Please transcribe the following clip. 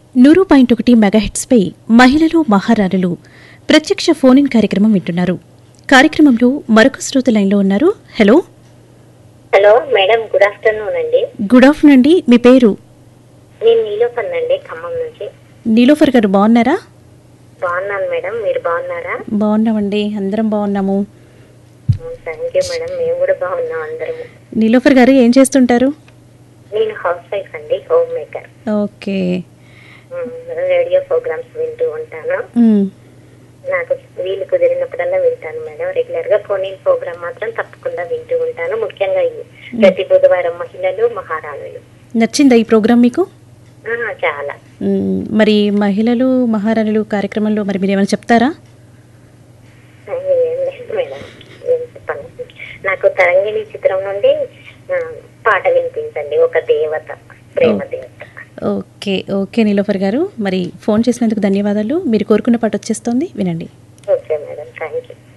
నూరు పాయింట్ ఒకటి మెగాహెట్స్పై మహిళలు మహారాణులు ప్రత్యక్ష ఫోన్ ఇన్ కార్యక్రమం వింటున్నారు కార్యక్రమంలో మరొక శ్రోత లైన్లో ఉన్నారు hello hello madam good afternoon అండి గుడ్ ఆఫ్టర్నూన్ అండి మీ పేరు నేను నీలోపన్ అండి ఖమ్మం నుంచి నీలోఫర్ గారు బాగున్నారా బాగున్నాను మేడం మీరు బాగున్నారా బాగున్నామండి అందరం బాగున్నాము థ్యాంక్ యూ మేడం మేము కూడా బాగున్నాం అందరము నీలోఫర్ గారు ఏం చేస్తుంటారు నేను హౌస్ వైఫ్ అండి homemaker okay radio programs వింటూ ఉంటాను మ్, నాకు వీలు కుదిరినప్పుడల్లా వింటాను మేడం రెగ్యులర్ గా ఫోన్ ఇన్ ప్రోగ్రామ్ మాత్రం తప్పకుండా వింటూ ఉంటాను ముఖ్యంగా ఇది ప్రతి బుధవారం మహిళలు మహారాణులు నచ్చిందా ఈ ప్రోగ్రాం మీకు ఆ, చాలా మ్, మరి మహిళలు మహారాణులు కార్యక్రమంలో మరి మీరు ఏమైనా చెప్తారా ఏం లేదు మేడం ఏం చెప్పను నాకు తరంగిణి చిత్రం నుండి ఆ, పాట వినిపించండి ఒక దేవత ప్రేమ దేవత ఓకే ఓకే నీలోఫర్ గారు మరి ఫోన్ చేసినందుకు ధన్యవాదాలు మీరు కోరుకున్న పాట వచ్చేస్తోంది వినండి ఓకే మేడం థ్యాంక్ యూ